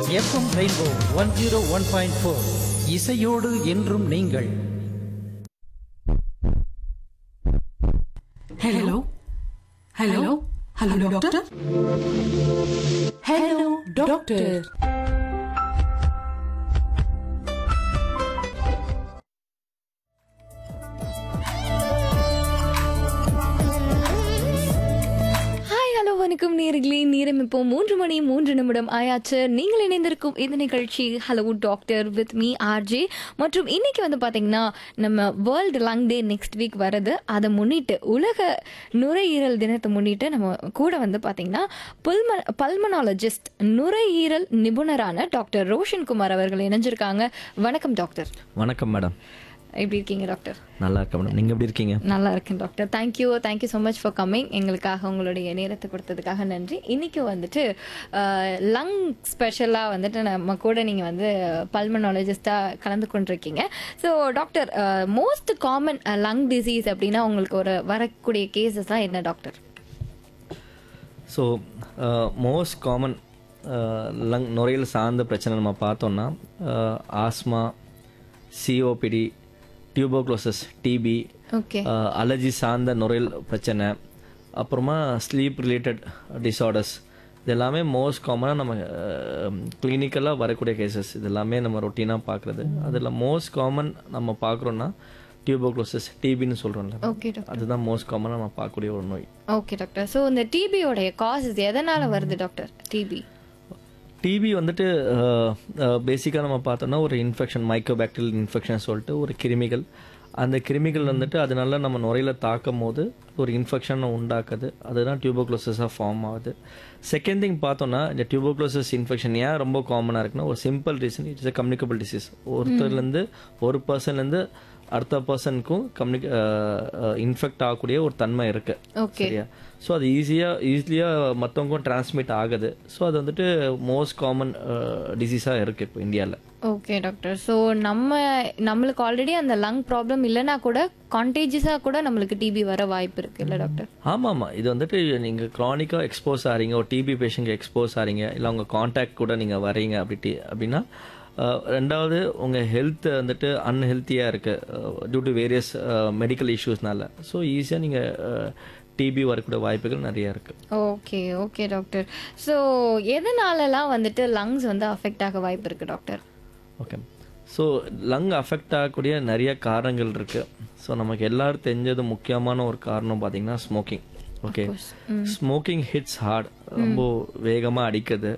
FM rainbow one zero one point four இசையோடு என்றும் நீங்கள் Hello? Hello? Hello, doctor? Hello, doctor. Hi hello வணக்கம் நேர்களே நேரம் இப்போ மூன்று மணி மூன்று நிமிடம் ஆயாச்சு நீங்கள் இணைந்திருக்கும் இந்த நிகழ்ச்சி hello doctor with me RJ மற்றும் இன்னைக்கு வந்து பார்த்தீங்கன்னா நம்ம world lung day next week வருது அதை முன்னிட்டு உலக நுரையீரல் தினத்தை முன்னிட்டு நம்ம கூட வந்து பார்த்தீங்கன்னா புல்ம பல்மனாலஜிஸ்ட் நுரையீரல் நிபுணரான டாக்டர் ரோஷன் குமார் அவர்கள் இணைஞ்சிருக்காங்க வணக்கம் டாக்டர் வணக்கம் மேடம் எப்படி இருக்கீங்க டாக்டர் நல்லா இருக்கேன் மேடம் நீங்கள் எப்படி இருக்கீங்க நல்லா இருக்கேன் doctor thank you thank you so much for coming எங்களுக்காக உங்களுடைய நேரத்தை கொடுத்ததுக்காக நன்றி இன்னைக்கு வந்துட்டு லங் ஸ்பெஷலாக வந்துட்டு நம்ம கூட நீங்கள் வந்து பல்மனாலஜிஸ்டாக கலந்து கொண்டிருக்கீங்க so doctor most common lung disease அப்படின்னா உங்களுக்கு ஒரு வரக்கூடிய கேசஸ்லாம் என்ன doctor so most common lung நுரையீரல் சார்ந்த பிரச்சனை நம்ம பார்த்தோம்னா asthma COPD tuberculosis TB okay allergy சார்ந்த நுரையீரல் பிரச்சனை அப்புறமா ஸ்லீப் ரிலேட்டட் டிஸார்டர்ஸ் இது எல்லாமே மோஸ்ட் காமனாக நம்ம கிளினிக்கலாக வரக்கூடிய கேசஸ் இது எல்லாமே நம்ம ரொட்டீனாக பார்க்குறது அதில் மோஸ்ட் காமன் நம்ம பார்க்குறோன்னா டியூபோக்ளோசஸ் டிபின்னு சொல்கிறோம்ல ஓகே டாக்டர் அதுதான் மோஸ்ட் காமனாக நம்ம பார்க்கக்கூடிய ஒரு நோய் ஓகே டாக்டர் ஸோ இந்த டிபியோடைய காசஸ் எதனால் வருது டாக்டர் டிபி டிபி வந்துட்டு பேசிக்காக நம்ம பார்த்தோம்னா ஒரு இன்ஃபெக்ஷன் மைக்ரோபாக்டீரியல் இன்ஃபெக்ஷன் சொல்லிட்டு ஒரு கிருமிகள் அந்த கிருமிகள் வந்துட்டு அதனால நம்ம நுரையில தாக்கும் போது ஒரு இன்ஃபெக்ஷனை உண்டாக்குது அதுதான் டியூபோக்ளோசஸாக ஃபார்ம் ஆகுது செகண்ட் திங் பார்த்தோம்னா இந்த டியூபோக்ளோசஸ் இன்ஃபெக்ஷன் ஏன் ரொம்ப காமனாக இருக்குன்னா ஒரு simple reason it's a communicable disease ஒருத்தர்லேருந்து ஒரு பர்சன்லேருந்து அடுத்த பர்சனுக்கும் கம்யூனிக் இன்ஃபெக்ட் ஆகக்கூடிய ஒரு தன்மை இருக்கு ஓகே சரியா ஸோ அது ஈஸியாக ஈஸியாக மற்றவங்களுக்கும் டிரான்ஸ்மிட் ஆகுது ஸோ அது வந்துட்டு மோஸ்ட் காமன் டிசீஸாக இருக்குது இப்போ இந்தியாவில் ஓகே டாக்டர் ஸோ நம்ம நம்மளுக்கு ஆல்ரெடி அந்த லங் ப்ராப்ளம் இல்லைனா கூட கான்டேஜியஸாக கூட நம்மளுக்கு டிபி வர வாய்ப்பு இருக்கு இல்லை டாக்டர் ஆமாம் ஆமாம் இது வந்துட்டு நீங்கள் க்ரானிக்காக எக்ஸ்போஸ் ஆகிறீங்க ஒரு டிபி பேஷண்ட் எக்ஸ்போஸ் ஆகிறீங்க இல்லை உங்கள் காண்டாக்ட் கூட நீங்கள் வரீங்க அப்படி டி- அப்படின்னா அஹ், ரெண்டாவது உங்கள் ஹெல்த் வந்துட்டு அன்ஹெல்த்தியாக இருக்குது டியூ டு வேரியஸ் மெடிக்கல் இஷ்யூஸ்னால ஸோ ஈஸியாக நீங்கள் டிபி வரக்கூடிய வாய்ப்புகள் நிறையா இருக்குது ஓகே ஓகே டாக்டர் ஸோ எதனாலலாம் வந்துட்டு லங்ஸ் வந்து அஃபெக்ட் ஆக வாய்ப்பு இருக்கு doctor okay so lung affect ஆகக்கூடிய நிறைய காரணங்கள் இருக்குது ஸோ நமக்கு எல்லாரும் தெரிஞ்சது முக்கியமான ஒரு காரணம் பார்த்தீங்கன்னா smoking okay smoking hits heart ரொம்ப வேகமாக அடிக்குது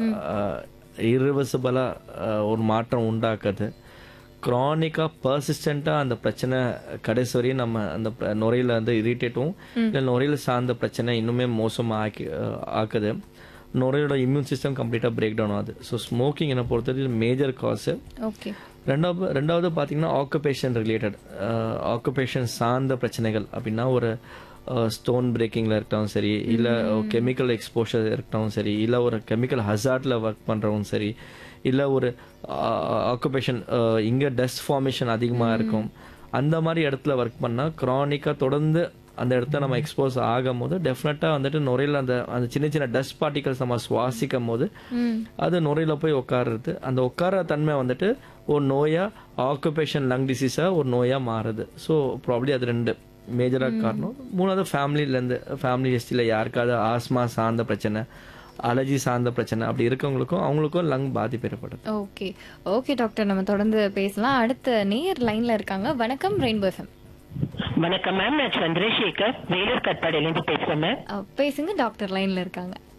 இரிவர்சிபிளாக ஒரு மாற்றம் உண்டாக்குது க்ரானிக்காக பர்சிஸ்டண்ட்டாக அந்த பிரச்சனை கடைசி வரையும் நம்ம அந்த ப- நுரையில வந்து இரிட்டேட்டும் இல்லை நுரையில சார்ந்த பிரச்சனை இன்னுமே மோசமாக ஆக்கி அஹ், ஆக்குது நுரையோட இம்யூன் சிஸ்டம் கம்ப்ளீட்டாக பிரேக் டவுன் ஆகுது ஸோ ஸ்மோக்கிங் என்னை பொறுத்தவரை மேஜர் காசு ஓகே ரெண்டாவது ரெண்டாவது பார்த்தீங்கன்னா ஆக்குபேஷன் ரிலேட்டட் ஆக்குபேஷன் சார்ந்த பிரச்சனைகள் அப்படின்னா ஒரு ஸ்டோன் பிரேக்கிங்கில் இருக்கட்டும் சரி இல்லை கெமிக்கல் எக்ஸ்போஷர் இருக்கட்டும் சரி இல்லை ஒரு கெமிக்கல் ஹசார்டில் ஒர்க் பண்ணுறவும் சரி இல்லை ஒரு ஆக்குபேஷன் இங்கே டஸ்ட் ஃபார்மேஷன் அதிகமாக இருக்கும் அந்த மாதிரி இடத்துல ஒர்க் பண்ணால் க்ரானிக்காக தொடர்ந்து அந்த இடத்த நம்ம எக்ஸ்போஸ் ஆகும் போது டெஃபினட்டாக வந்துட்டு நுரையில் அந்த அந்த சின்ன சின்ன டஸ்ட் பார்ட்டிகல்ஸ் நம்ம சுவாசிக்கும் போது அது நுரையில் போய் உட்காருறது அந்த உட்கார தன்மை வந்துட்டு ஒரு நோயா ஆக்குபேஷன் லங் டிசீஸாக ஒரு நோயா மாறுது ஸோ ப்ராப்ளி அது ரெண்டு மேஜராக காரணம் மூணாவது ஃபேமிலியிலேருந்து ஃபேமிலி ஹிஸ்ட்ரியில் யாருக்காவது ஆஸ்மா சார்ந்த பிரச்சனை அலர்ஜி சார்ந்த பிரச்சனை அப்படி இருக்கவங்களுக்கும் அவங்களுக்கும் லங் பாதிப்பு ஏற்படுது ஓகே ஓகே டாக்டர் நம்ம தொடர்ந்து பேசலாம் அடுத்த நேர் லைன்ல இருக்காங்க வணக்கம் ரெயின்போ எஃப்எம் வணக்கம் மேம் நான் சந்திரசேகர் வேலூர் கட்பாடியிலேருந்து பேசுறேன் மேம் பேசுங்க டாக்டர் லைன்ல இருக்காங்க